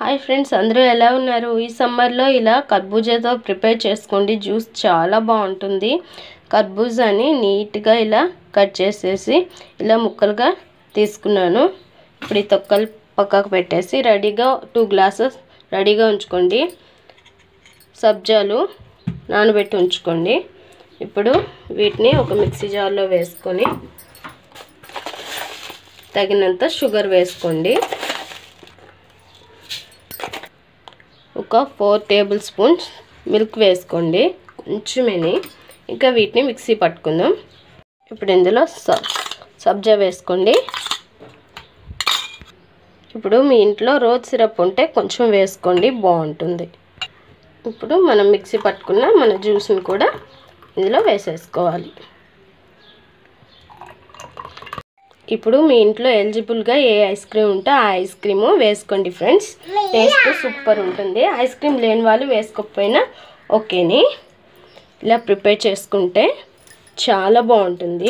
hi friends అందరూ ఎలా ఉన్నారు ఈ సమ్మర్లో ఇలా కర్బూజాతో ప్రిపేర్ చేసుకోండి జ్యూస్ చాలా బాగుంటుంది కర్బూజాని నీట్గా ఇలా కట్ చేసేసి ఇలా ముక్కలుగా తీసుకున్నాను ఇప్పుడు ఈ తొక్కలు పక్కకు పెట్టేసి రెడీగా టూ గ్లాసెస్ రెడీగా ఉంచుకోండి సబ్జాలు నానబెట్టి ఉంచుకోండి ఇప్పుడు వీటిని ఒక మిక్సీ జార్లో వేసుకొని తగినంత షుగర్ వేసుకోండి ఒక ఫోర్ టేబుల్ స్పూన్స్ మిల్క్ వేసుకోండి కొంచెమేని ఇంకా వీటిని మిక్సీ పట్టుకుందాం ఇప్పుడు ఇందులో సబ్ సబ్జా వేసుకోండి ఇప్పుడు మీ ఇంట్లో రోజ్ సిరప్ ఉంటే కొంచెం వేసుకోండి బాగుంటుంది ఇప్పుడు మనం మిక్సీ పట్టుకున్న మన జ్యూస్ని కూడా ఇందులో వేసేసుకోవాలి ఇప్పుడు మీ ఇంట్లో ఎలిజిబుల్గా ఏ ఐస్ క్రీమ్ ఉంటే ఆ ఐస్ క్రీము వేసుకోండి ఫ్రెండ్స్ టేస్ట్ సూపర్ ఉంటుంది ఐస్ క్రీమ్ లేని వాళ్ళు వేసుకోకపోయినా ఓకేని ఇలా ప్రిపేర్ చేసుకుంటే చాలా బాగుంటుంది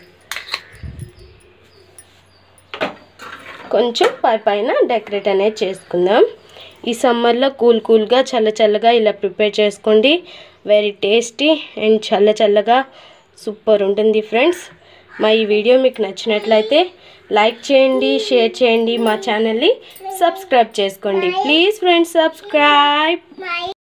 కొంచెం పై పైన డెకరేట్ అనేది చేసుకుందాం ఈ సమ్మర్లో కూల్ కూల్గా చల్ల చల్లగా ఇలా ప్రిపేర్ చేసుకోండి వెరీ టేస్టీ అండ్ చల్ల చల్లగా సూపర్ ఉంటుంది ఫ్రెండ్స్ మా ఈ వీడియో మీకు నచ్చినట్లయితే లైక్ చేయండి షేర్ చేయండి మా ఛానల్ని సబ్స్క్రైబ్ చేసుకోండి ప్లీజ్ ఫ్రెండ్స్ సబ్స్క్రైబ్